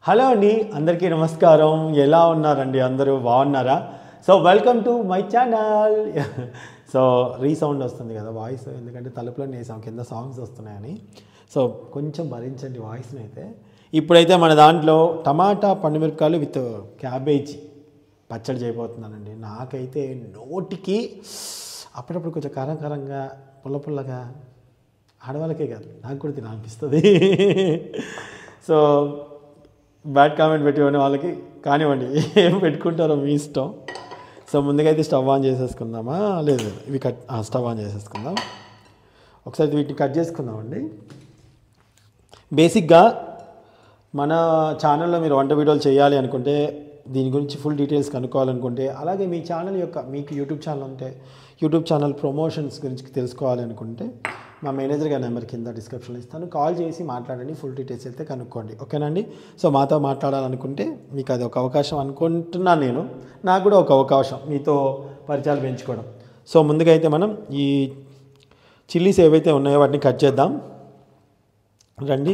Hello అండి అందరికీ నమస్కారం ఎలా ఉన్నారండి అందరూ బాగున్నారా so welcome to my channel so resound వస్తుంది కదా వాయిస్ ఎందుకంటే తలుపులో వేసాం కింద సాంగ్స్ వస్తున్నాయని సో కొంచెం భరించండి వాయిస్ని అయితే ఇప్పుడైతే మన దాంట్లో టమాటా పండుమిరపకాయలు విత్ క్యాబేజీ పచ్చడి చేయబోతున్నానండి నాకైతే నోటికి అప్పుడప్పుడు కొంచెం కారం కారంగా పుల్ల పుల్లగా ఆడవాళ్ళకే కాదు నాకు కూడా తినాలనిపిస్తుంది సో బ్యాడ్ కామెంట్ పెట్టివ్వండి వాళ్ళకి కానివ్వండి ఏం పెట్టుకుంటారో మీ ఇష్టం సో ముందుగా అయితే స్టవ్ ఆన్ చేసేసుకుందామా లేదు లేదు ఇవి కట్ ఆ, స్టవ్ ఆన్ చేసేసుకుందాం ఒకసారి వీటిని కట్ చేసుకుందామండి బేసిక్గా మన ఛానల్లో మీరు వంట వీడియోలు చేయాలి అనుకుంటే దీని గురించి ఫుల్ డీటెయిల్స్ కనుక్కోవాలనుకుంటే అలాగే మీ ఛానల్ యొక్క మీకు యూట్యూబ్ ఛానల్ ఉంటే యూట్యూబ్ ఛానల్ ప్రమోషన్స్ గురించి తెలుసుకోవాలి అనుకుంటే మా మేనేజర్ గారి నెంబర్ కింద డిస్క్రిప్షన్లో ఇస్తాను కాల్ చేసి మాట్లాడండి ఫుల్ డీటెయిల్స్ అయితే కనుక్కోండి ఓకేనండి సో మాతో మాట్లాడాలనుకుంటే మీకు అది ఒక అవకాశం అనుకుంటున్నాను నేను నాకు కూడా ఒక అవకాశం మీతో పరిచయాలు పెంచుకోవడం సో ముందుగా అయితే మనం ఈ చిల్లీస్ ఏవైతే ఉన్నాయో వాటిని కట్ చేద్దాం రండి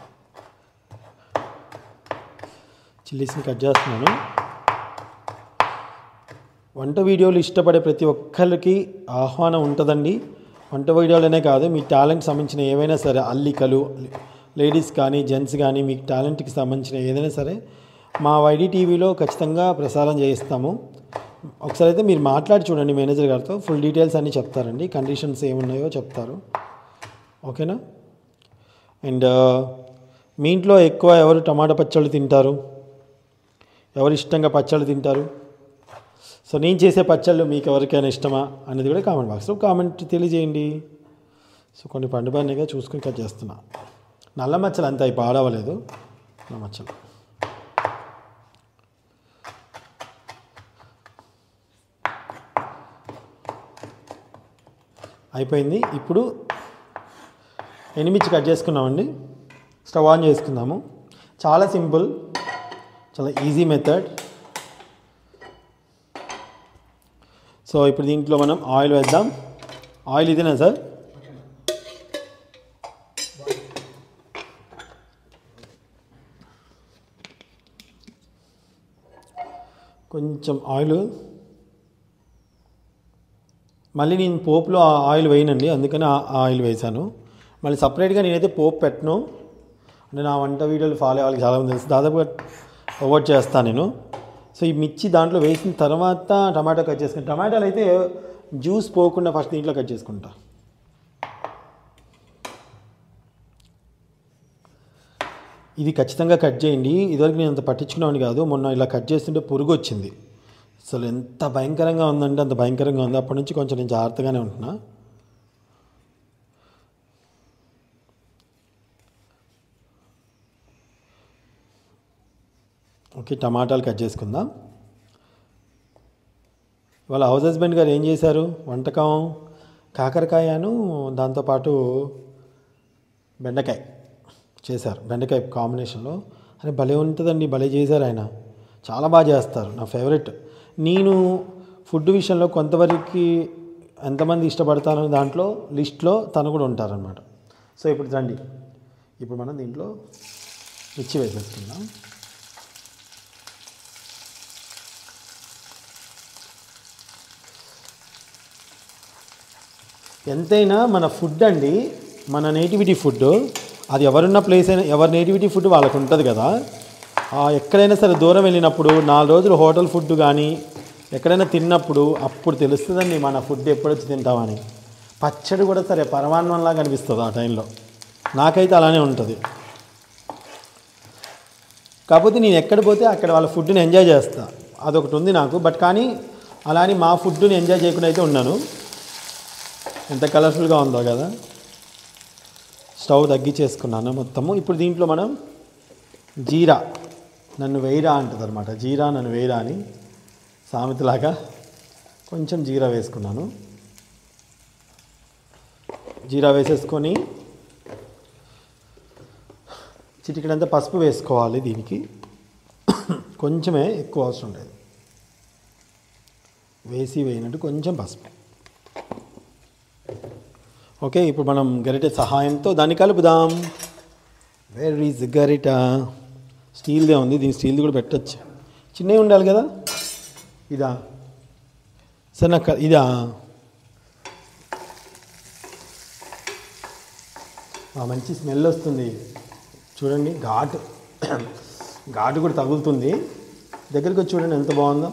చిల్లీస్ని కట్ చేస్తున్నాను వంట వీడియోలు ఇష్టపడే ప్రతి ఒక్కరికి ఆహ్వానం ఉంటుందండి వంట వీడియోలనే కాదు మీ టాలెంట్ సంబంధించిన ఏవైనా సరే అల్లికలు లేడీస్ కానీ జెంట్స్ కానీ మీ టాలెంట్కి సంబంధించిన ఏదైనా సరే మా వైడి టీవీలో ఖచ్చితంగా ప్రసారం చేయిస్తాము ఒకసారి అయితే మీరు మాట్లాడి చూడండి మేనేజర్ గారితో ఫుల్ డీటెయిల్స్ అన్నీ చెప్తారండి కండిషన్స్ ఏమున్నాయో చెప్తారు ఓకేనా అండ్ మీ ఇంట్లో ఎక్కువ ఎవరు టమాటా పచ్చళ్ళు తింటారు ఎవరు ఇష్టంగా పచ్చళ్ళు తింటారు సో నేను చేసే పచ్చళ్ళు మీకు ఎవరికైనా ఇష్టమా అనేది కూడా కామెంట్ బాక్స్లో కామెంట్ తెలియజేయండి సో కొన్ని పండుబానిగా చూసుకొని కట్ చేస్తున్నా నల్ల మచ్చలు అంత అయిపోయి ఆడవలేదు నల్ల మచ్చలు అయిపోయింది ఇప్పుడు ఎనిమిది కట్ చేసుకున్నామండి స్టవ్ ఆన్ చేసుకుందాము చాలా సింపుల్ చాలా ఈజీ మెథడ్ సో ఇప్పుడు దీంట్లో మనం ఆయిల్ వేద్దాం ఆయిల్ ఇదేనా సార్ కొంచెం ఆయిల్ మళ్ళీ నేను పోపులో ఆ ఆయిల్ వేయనండి అందుకని ఆ ఆయిల్ వేసాను మళ్ళీ సపరేట్గా నేనైతే పోపు పెట్టను అంటే నా వంట వీడియోలు ఫాలో అవ్వాలి చాలామంది తెలుసు దాదాపుగా అవాయిడ్ చేస్తాను నేను సో ఈ మిర్చి దాంట్లో వేసిన తర్వాత టమాటా కట్ చేసుకుంటా టమాటాలు అయితే జ్యూస్ పోకుండా ఫస్ట్ దీంట్లో కట్ చేసుకుంటా ఇది ఖచ్చితంగా కట్ చేయండి ఇదివరకు నేను అంత పట్టించుకున్నామని కాదు మొన్న ఇలా కట్ చేస్తుంటే పురుగు వచ్చింది అసలు ఎంత భయంకరంగా ఉందంటే అంత భయంకరంగా ఉంది అప్పటి నుంచి కొంచెం నేను జాగ్రత్తగానే ఉంటున్నా ఓకే టమాటాలు కట్ చేసుకుందాం వాళ్ళ హౌస్ హస్బెండ్ గారు ఏం చేశారు వంటకం కాకరకాయను దాంతోపాటు బెండకాయ చేశారు బెండకాయ కాంబినేషన్లో అని భలే ఉంటుందండి భలే చేశారు ఆయన చాలా బాగా చేస్తారు నా ఫేవరెట్ నేను ఫుడ్ విషయంలో కొంతవరకు ఎంతమంది ఇష్టపడతానో దాంట్లో లిస్ట్లో తను కూడా ఉంటారనమాట సో ఇప్పుడు రండి ఇప్పుడు మనం దీంట్లో మిర్చి వేసేసుకుందాం ఎంతైనా మన ఫుడ్ అండి మన నేటివిటీ ఫుడ్ అది ఎవరున్న ప్లేస్ అయినా ఎవరి నేటివిటీ ఫుడ్ వాళ్ళకు ఉంటుంది కదా ఆ, ఎక్కడైనా సరే దూరం వెళ్ళినప్పుడు నాలుగు రోజులు హోటల్ ఫుడ్ కానీ ఎక్కడైనా తిన్నప్పుడు అప్పుడు తెలుస్తుందండి మన ఫుడ్ ఎప్పుడొచ్చి తింటామని పచ్చడి కూడా సరే పరమాన్నంలాగా అనిపిస్తుంది ఆ టైంలో నాకైతే అలానే ఉంటుంది కాకపోతే నేను ఎక్కడ పోతే అక్కడ వాళ్ళ ఫుడ్ని ఎంజాయ్ చేస్తా అదొకటి ఉంది నాకు బట్ కానీ అలా అని మా ఫుడ్ని ఎంజాయ్ చేయకుండా అయితే ఉన్నాను ఎంత కలర్ఫుల్గా ఉందో కదా స్టవ్ తగ్గించేసుకున్నాను మొత్తము ఇప్పుడు దీంట్లో మనం జీరా నన్ను వేయరా అంటుంది అనమాట జీరా నన్ను వేయరా అని సామెతలాగా కొంచెం జీరా వేసుకున్నాను జీరా వేసేసుకొని చిటికడంతా పసుపు వేసుకోవాలి దీనికి కొంచెమే ఎక్కువ అవసరం లేదు వేసి వేయనట్టు కొంచెం పసుపు ఓకే ఇప్పుడు మనం గరిటె సహాయంతో దాన్ని కలుపుదాం వేర్ ఈజ్ గరిట స్టీల్దే ఉంది దీని స్టీల్ది కూడా పెట్టచ్చు చిన్నవి ఉండాలి కదా ఇదా సార్ నాకు ఇదా ఆ, మంచి స్మెల్ వస్తుంది చూడండి ఘాటు ఘాటు కూడా తగులుతుంది దగ్గరికి వచ్చి చూడండి ఎంత బాగుందో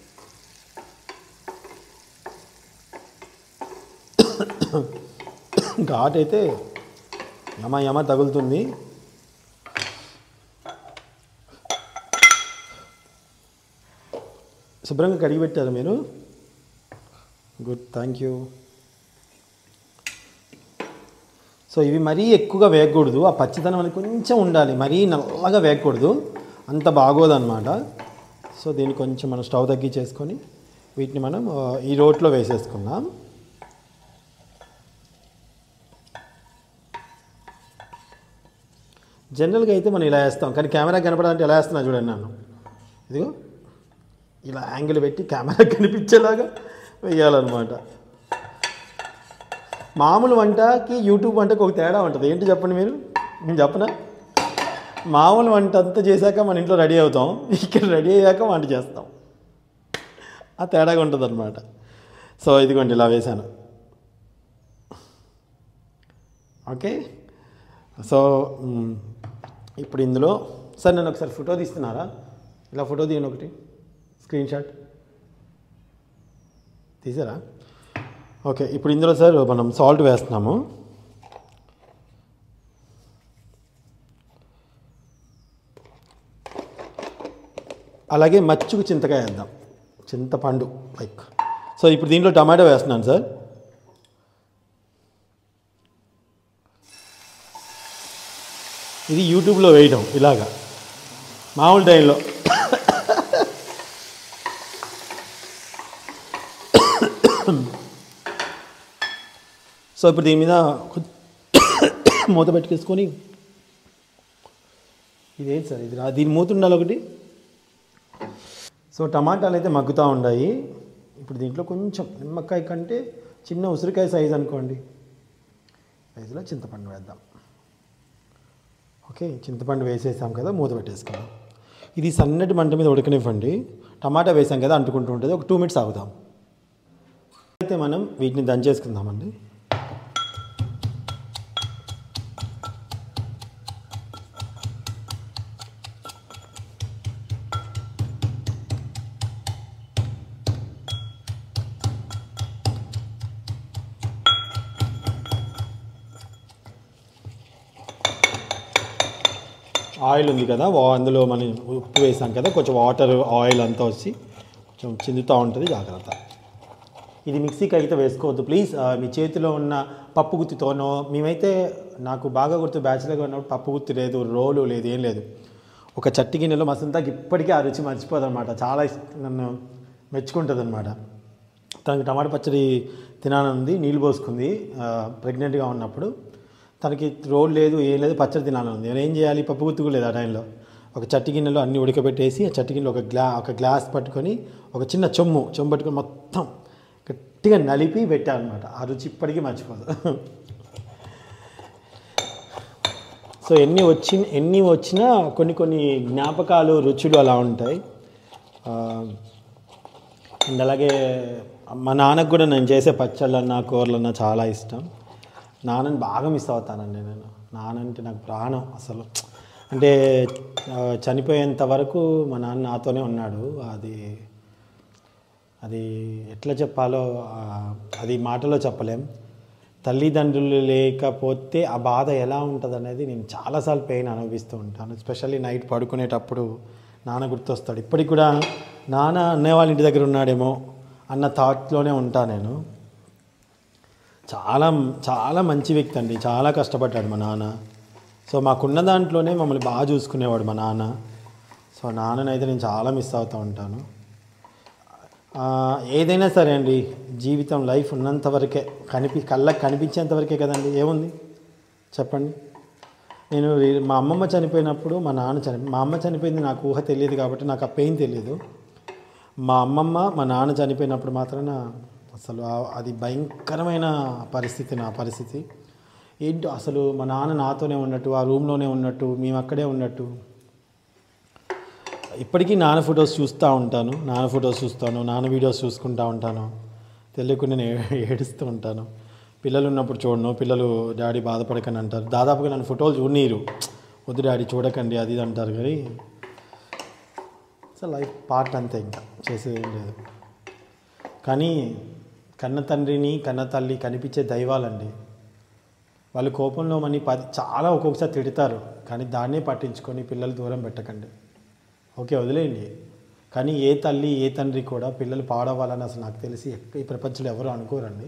ఘాట్ అయితే యమ యమ తగులుతుంది శుభ్రంగా కడిగి పెట్టారు మీరు గుడ్ థ్యాంక్ యూ సో ఇవి మరీ ఎక్కువగా వేగకూడదు ఆ పచ్చిదనం అనేది కొంచెం ఉండాలి మరీ నల్లగా వేగకూడదు అంత బాగోదన్నమాట సో దీన్ని కొంచెం మనం స్టవ్ తగ్గించేసుకొని వీటిని మనం ఆ, ఈ రోట్లో వేసేసుకుందాం జనరల్గా అయితే మనం ఇలా వేస్తాం కానీ కెమెరా కనపడాలంటే ఎలా వేస్తున్నా చూడండి నన్ను ఇదిగో ఇలా యాంగిల్ పెట్టి కెమెరా కనిపించేలాగా వేయాలన్నమాట మామూలు వంటకి యూట్యూబ్ వంటకి ఒక తేడా ఉంటుంది ఏంటి చెప్పండి మీరు నేను చెప్పనా మామూలు వంట అంతా చేశాక మన ఇంట్లో రెడీ అవుతాం ఇక్కడ రెడీ అయ్యాక వంట చేస్తాం ఆ తేడాగా ఉంటుంది అనమాట సో ఇదిగోండి ఇలా వేశాను ఓకే సో మ్, ఇప్పుడు ఇందులో సార్ నన్ను ఒకసారి ఫోటో తీస్తున్నారా ఇలా ఫోటో తీయండి ఒకటి స్క్రీన్ షాట్ తీసారా ఓకే ఇప్పుడు ఇందులో సార్ మనం సాల్ట్ వేస్తున్నాము అలాగే మచ్చుకు చింతకాయ వేద్దాం చింతపండు లైక్ సో ఇప్పుడు దీంట్లో టమాటో వేస్తున్నాను సార్ ఇది యూట్యూబ్లో వేయడం ఇలాగా మామూలు టైంలో సో ఇప్పుడు దీని మీద కొద్ది- మూత పెట్టుకేసుకొని ఇదేంటి సార్ ఇది రా- దీని మూత ఉండాలి ఒకటి సో టమాటాలు అయితే మగ్గుతూ ఉన్నాయి ఇప్పుడు దీంట్లో కొంచెం నిమ్మకాయ కంటే చిన్న ఉసిరికాయ సైజ్ అనుకోండి సైజులో చింతపండు వేద్దాం ఓకే చింతపండు వేసేసాం కదా మూత పెట్టేసుకుందాం ఇది సన్నటి మంట మీద ఉడకనివ్వండి టమాటా వేసాం కదా అంటుకుంటూ ఉంటుంది ఒక టూ మినిట్స్ ఆగుదాం అయితే మనం వీటిని దంచేసుకుందామండి ఆయిల్ ఉంది కదా వా- అందులో మనం ఉప్పు వేసాం కదా కొంచెం వాటర్ ఆయిల్ అంతా వచ్చి కొంచెం చిందుతూ ఉంటుంది జాగ్రత్త ఇది మిక్సీకి అయితే వేసుకోవద్దు ప్లీజ్ ఆ, మీ చేతిలో ఉన్న పప్పు గుత్తితోనో మేమైతే నాకు బాగా గుర్తు బ్యాచిలర్గా ఉన్నప్పుడు పప్పు గుత్తి లేదు రోలు లేదు ఏం లేదు ఒక చట్టి గిన్నెలో మసంతాకి ఇప్పటికీ ఆ రుచి మర్చిపోదు అనమాట చాలా ఇష్ట నన్ను మెచ్చుకుంటుంది అనమాట తనకి టమాటా పచ్చడి తినాలనుంది నీళ్ళు పోసుకుంది ప్రెగ్నెంట్గా ఉన్నప్పుడు తనకి రోల్ లేదు ఏం లేదు పచ్చడి తినాలని ఉంది నేను ఏం చేయాలి పప్పు గుత్తుకు లేదు ఆ టైంలో ఒక చట్టి గిన్నెలో అన్ని ఉడకబెట్టేసి ఆ చట్టి గిన్నెలో ఒక గ్లా ఒక గ్లాస్ పట్టుకొని ఒక చిన్న చెమ్ము చెమ్ము పట్టుకొని మొత్తం గట్టిగా నలిపి పెట్టానమాట ఆ రుచి ఇప్పటికీ మర్చిపోదు సో ఎన్ని వచ్చి ఎన్ని వచ్చినా కొన్ని కొన్ని జ్ఞాపకాలు రుచులు అలా ఉంటాయి ఆ, అండ్ అలాగే మా నాన్నకు కూడా నేను చేసే పచ్చళ్ళన్నా కూరలన్నా చాలా ఇష్టం నాన్నని బాగా మిస్ అవుతానండి నేను నాన్న అంటే నాకు ప్రాణం అసలు అంటే ఆ, చనిపోయేంత వరకు మా నాన్న నాతోనే ఉన్నాడు అది అది ఎట్లా చెప్పాలో ఆ, అది మాటలో చెప్పలేం తల్లిదండ్రులు లేకపోతే ఆ బాధ ఎలా ఉంటుంది అనేది నేను చాలాసార్లు పెయిన్ అనుభవిస్తూ ఉంటాను ఎస్పెషల్లీ నైట్ పడుకునేటప్పుడు నాన్న గుర్తొస్తాడు ఇప్పటికి కూడా నాన్న అన్నయ్య వాళ్ళ ఇంటి దగ్గర ఉన్నాడేమో అన్న థాట్లోనే ఉంటా నేను చాలా చాలా మంచి వ్యక్తి అండి చాలా కష్టపడ్డాడు మా నాన్న సో మాకున్న దాంట్లోనే మమ్మల్ని బాగా చూసుకునేవాడు మా నాన్న సో నాన్ననైతే నేను చాలా మిస్ అవుతూ ఉంటాను ఆ, ఏదైనా సరే అండి జీవితం లైఫ్ ఉన్నంత వరకే కనిపి కళ్ళకి కనిపించేంత వరకే కదండి ఏముంది చెప్పండి నేను రీ- మా అమ్మమ్మ చనిపోయినప్పుడు మా నాన్న చని మా అమ్మ చనిపోయింది నాకు ఊహ తెలియదు కాబట్టి నాకు ఆ పెయిన్ తెలియదు మా అమ్మమ్మ మా నాన్న చనిపోయినప్పుడు మాత్రం అసలు ఆ- అది భయంకరమైన పరిస్థితి నా పరిస్థితి ఏంటో అసలు మా నాన్న నాతోనే ఉన్నట్టు ఆ రూమ్లోనే ఉన్నట్టు మేము అక్కడే ఉన్నట్టు ఇప్పటికీ నాన్న ఫొటోస్ చూస్తూ ఉంటాను నాన్న ఫొటోస్ చూస్తాను నాన్న వీడియోస్ చూసుకుంటూ ఉంటాను తెలియకుండా నేను ఏ- ఏడుస్తూ ఉంటాను పిల్లలు ఉన్నప్పుడు చూడను పిల్లలు డాడీ బాధపడకని అంటారు దాదాపుగా నన్ను ఫోటోలు చూడనీరు వద్దు డాడీ చూడకండి అది ఇది అంటారు కానీ సో లైఫ్ పార్ట్ అంతే ఇంకా చేసేది ఏం లేదు కానీ కన్న తండ్రిని కన్న తల్లి కనిపించే దైవాలండి వాళ్ళు కోపంలో మని పది చాలా ఒక్కొక్కసారి తిడతారు కానీ దాన్నే పట్టించుకొని పిల్లలు దూరం పెట్టకండి ఓకే వదిలేయండి కానీ ఏ తల్లి ఏ తండ్రి కూడా పిల్లలు పాడవాలని అసలు నాకు తెలిసి ఎక్క- ఈ ప్రపంచంలో ఎవరు అనుకోరండి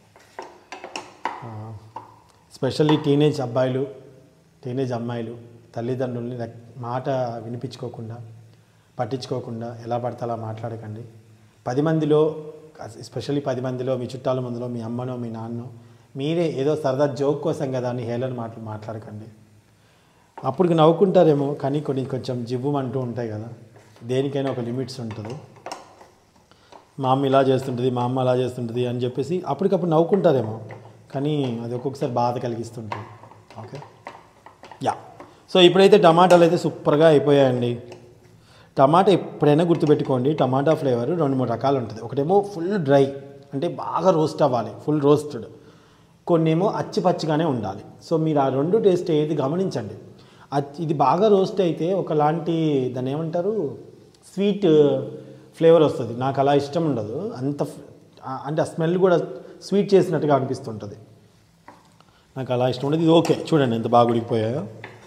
స్పెషల్లీ టీనేజ్ అబ్బాయిలు టీనేజ్ అమ్మాయిలు తల్లిదండ్రుల్ని లెక్- మాట వినిపించుకోకుండా పట్టించుకోకుండా ఎలా పడితే అలా మాట్లాడకండి పది మందిలో ఎస్పెషల్లీ పది మందిలో మీ చుట్టాల ముందులో మీ అమ్మనో మీ నాన్నో మీరే ఏదో సరదా జోక్ కోసం కదా అని హేళన మాటలు మాట్లాడకండి అప్పుడు నవ్వుకుంటారేమో కానీ కొన్ని కొంచెం జివ్వుమంటూ ఉంటాయి కదా దేనికైనా ఒక లిమిట్స్ ఉంటుంది మా అమ్మ ఇలా చేస్తుంటుంది మా అమ్మ అలా చేస్తుంటుంది అని చెప్పేసి అప్పటికప్పుడు నవ్వుకుంటారేమో కానీ అది ఒక్కొక్కసారి బాధ కలిగిస్తుంటుంది ఓకే యా సో ఇప్పుడైతే టమాటాలు అయితే సూపర్గా అయిపోయాయండి టమాటా ఎప్పుడైనా గుర్తుపెట్టుకోండి టమాటా ఫ్లేవర్ రెండు మూడు రకాలు ఉంటుంది ఒకటేమో ఫుల్ డ్రై అంటే బాగా రోస్ట్ అవ్వాలి ఫుల్ రోస్టెడ్ కొన్నేమో అచ్చి పచ్చిగానే ఉండాలి సో మీరు ఆ రెండు టేస్ట్ ఏది గమనించండి అచ్- ఇది బాగా రోస్ట్ అయితే ఒకలాంటి దాన్ని ఏమంటారు స్వీట్ ఫ్లేవర్ వస్తుంది నాకు అలా ఇష్టం ఉండదు అంత ఫ్- ఆ- అంటే ఆ స్మెల్ కూడా స్వీట్ చేసినట్టుగా అనిపిస్తుంటుంది నాకు అలా ఇష్టం ఉండదు ఇది ఓకే చూడండి ఎంత బాగా ఉడికిపోయాయో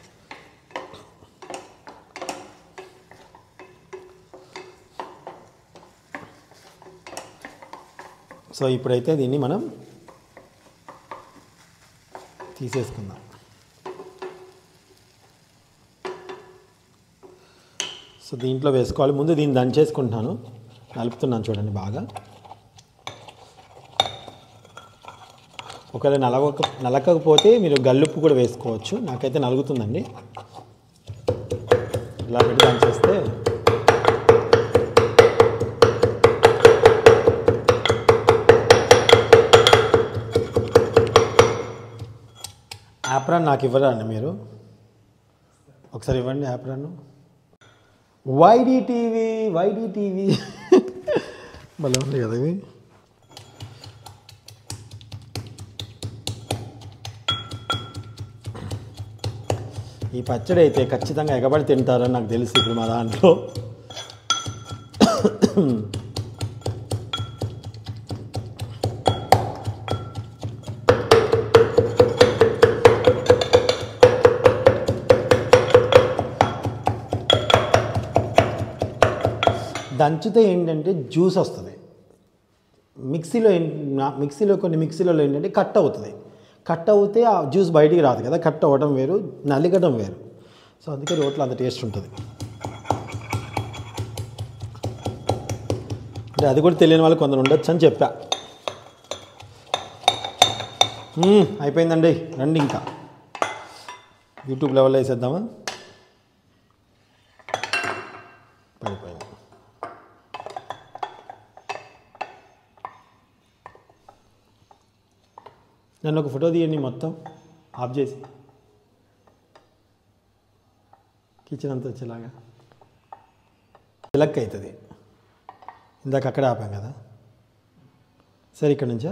సో ఇప్పుడైతే దీన్ని మనం తీసేసుకుందాం సో దీంట్లో వేసుకోవాలి ముందు దీన్ని దంచేసుకుంటున్నాను నలుపుతున్నాను చూడండి బాగా ఒకవేళ నలగక నలకకపోతే మీరు గల్లుప్పు కూడా వేసుకోవచ్చు నాకైతే నలుగుతుందండి ఇలా పెట్టి దంచేస్తే యాప్రాన్ నాకు ఇవ్వరా అండి మీరు ఒకసారి ఇవ్వండి apron YD TV YD TV భలే ఉంది కదా ఇవి ఈ పచ్చడి అయితే ఖచ్చితంగా ఎగబడి తింటారని నాకు తెలుసు ఇప్పుడు మా దాంట్లో దంచితే ఏంటంటే జ్యూస్ వస్తుంది మిక్సీలో ఏం- నా- మిక్సీలో కొన్ని మిక్సీలలో ఏంటంటే కట్ అవుతుంది కట్ అవుతే ఆ జ్యూస్ బయటికి రాదు కదా కట్ అవ్వడం వేరు నలిగడం వేరు సో అందుకే రోట్లో అంత టేస్ట్ ఉంటుంది అంటే అది కూడా తెలియని వాళ్ళు కొందరు ఉండొచ్చు అని చెప్పా మ్మ్, అయిపోయిందండి రండి ఇంకా యూట్యూబ్ లెవెల్లో వేసేద్దామా పడిపోయింది నన్ను ఒక ఫోటో తీయండి మొత్తం ఆఫ్ చేసి కిచెన్ అంతా వచ్చేలాగా చిలక్ అవుతుంది ఇందాక అక్కడే ఆపాం కదా సరే ఇక్కడ నుంచా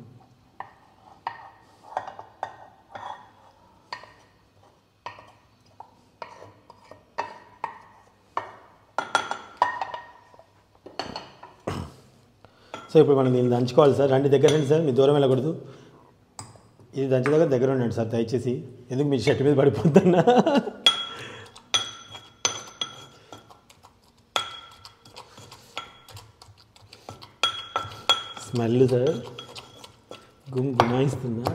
సో ఇప్పుడు మనం దీన్ని దంచుకోవాలి సార్ రండి దగ్గర రండి సార్ మీ దూరం వెళ్ళకూడదు ఇది దంచి దగ్గర దగ్గర ఉండండి సార్ దయచేసి ఎందుకు మీ షర్ట్ మీద పడిపోతున్నా స్మెల్ సార్ గుమ్ గుమాయిస్తుందా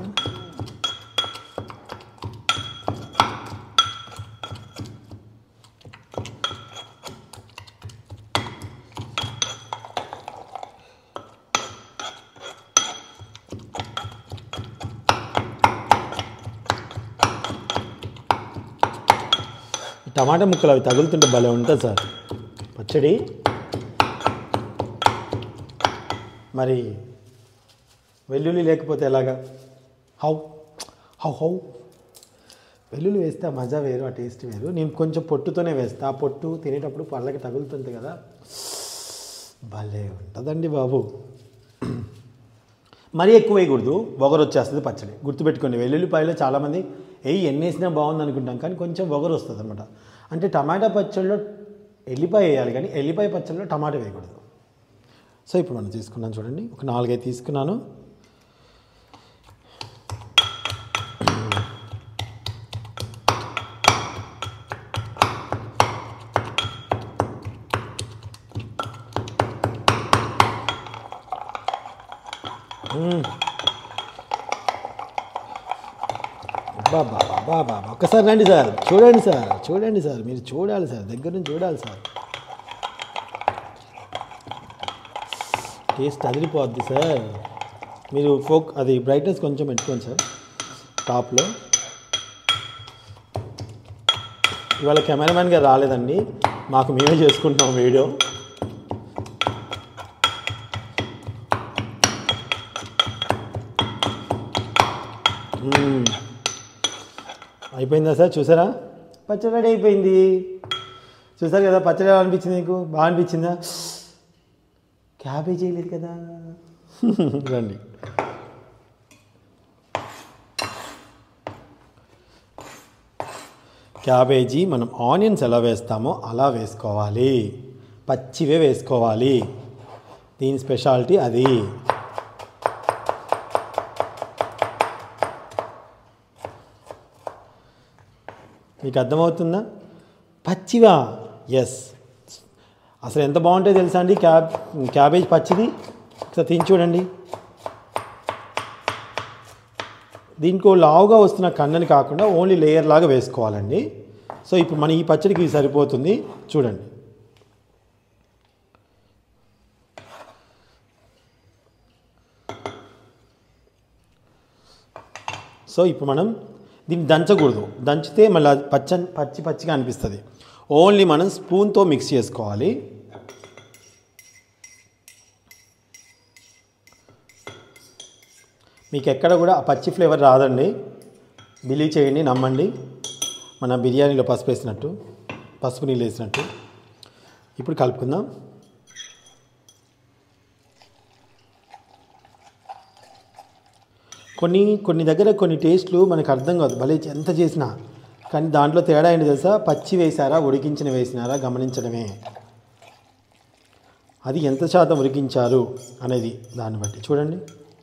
ఈ టమాటా ముక్కలు అవి తగులుతుంటే భలే ఉంటుంది సార్ పచ్చడి మరి వెల్లుల్లి లేకపోతే ఎలాగా హౌ హౌ హౌ వెల్లుల్లి వేస్తే ఆ మజా వేరు ఆ టేస్ట్ వేరు నేను కొంచెం పొట్టుతోనే వేస్తా ఆ పొట్టు తినేటప్పుడు పళ్ళకి తగులుతుంది కదా భలే ఉంటుందండి బాబు మరీ ఎక్కువ వేయకూడదు వగరు వచ్చేస్తుంది పచ్చడి గుర్తుపెట్టుకోండి వెల్లుల్లిపాయలో చాలామంది ఎయ్యి ఎన్ని వేసినా బాగుంది అనుకుంటాం కానీ కొంచెం వగరు వస్తుంది అనమాట అంటే టమాటా పచ్చడిలో ఎల్లిపాయ వేయాలి కానీ ఎల్లిపాయ పచ్చడిలో టమాటా వేయకూడదు సో ఇప్పుడు మనం తీసుకున్నాను చూడండి ఒక నాలుగైదు తీసుకున్నాను బాబా బాబా బాబా ఒక్కసారి రండి సార్ చూడండి సార్ చూడండి సార్ మీరు చూడాలి సార్ దగ్గర నుంచి చూడాలి సార్ టేస్ట్ అదిరిపోద్ది సార్ మీరు ఫోక్ అది బ్రైట్నెస్ కొంచెం పెట్టుకోండి సార్ టాప్లో ఇవాళ కెమెరామ్యాన్ గారు రాలేదండి మాకు మేమే చేసుకుంటున్నాం వీడియో మ్మ్. అయిపోయిందా సార్ చూసారా పచ్చడి రెడీ అయిపోయింది చూసారు కదా పచ్చడి ఎలా అనిపించింది నీకు బాగా అనిపించిందా క్యాబేజీ లేదు కదా రండి క్యాబేజీ మనం ఆనియన్స్ ఎలా వేస్తామో అలా వేసుకోవాలి పచ్చివే వేసుకోవాలి దీని స్పెషాలిటీ అది మీకు అర్థమవుతుందా పచ్చివా ఎస్ అసలు ఎంత బాగుంటాయో తెలుసా అండి క్యాబ్ క్యాబేజ్ పచ్చిది ఒకసారి తిని చూడండి దీనికి లావుగా వస్తున్న కన్నని కాకుండా ఓన్లీ లేయర్ లాగా వేసుకోవాలండి సో ఇప్పుడు మన ఈ పచ్చడికి ఇది సరిపోతుంది చూడండి సో ఇప్పుడు మనం దీన్ని దంచకూడదు దంచితే మళ్ళీ అది పచ్చ పచ్చి పచ్చిగా అనిపిస్తుంది ఓన్లీ మనం స్పూన్తో మిక్స్ చేసుకోవాలి మీకు ఎక్కడ కూడా ఆ పచ్చి ఫ్లేవర్ రాదండి బిలీవ్ చేయండి నమ్మండి మన బిర్యానీలో పసుపు వేసినట్టు పసుపు నీళ్ళు వేసినట్టు ఇప్పుడు కలుపుకుందాం కొన్ని కొన్ని దగ్గర కొన్ని టేస్ట్లు మనకు అర్థం కాదు భలే ఎంత చేసినా కానీ దాంట్లో తేడా ఏంటి తెలుసా పచ్చి వేసారా ఉడికించిన వేసినారా గమనించడమే అది ఎంత శాతం ఉడికించారు అనేది దాన్ని బట్టి చూడండి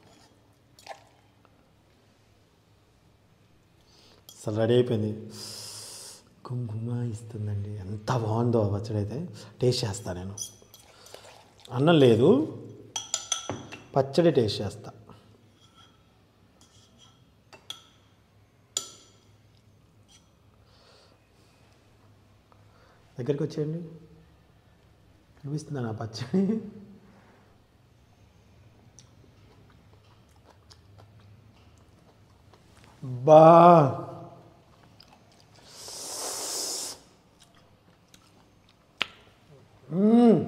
అసలు రెడీ అయిపోయింది కుంకుమ ఇస్తుందండి ఎంత బాగుందో ఆ పచ్చడి అయితే టేస్ట్ చేస్తా నేను అన్నం లేదు పచ్చడి టేస్ట్ చేస్తా దగ్గరికి వచ్చేయండి చూపిస్తుందా నా పచ్చడి బా మ్మ్.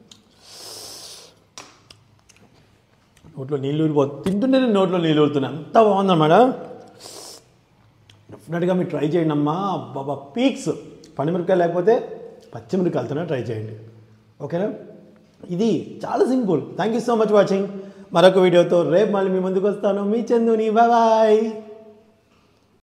నోట్లో నీళ్ళు ఊరిపో తింటుంటేనే నోట్లో నీళ్ళు ఊరుతున్నాయి అంత బాగుందన్నమాట డెఫినెట్గా మీరు ట్రై చేయండి అమ్మా బాబా పీక్స్ పండుమిరపకాయ లేకపోతే పచ్చిమిరపకాయలతోనే ట్రై చేయండి ఓకేనా ఇది చాలా simple thank you so much watching మరొక వీడియోతో రేపు మళ్ళీ మీ ముందుకు వస్తాను మీ చందుని బాయ్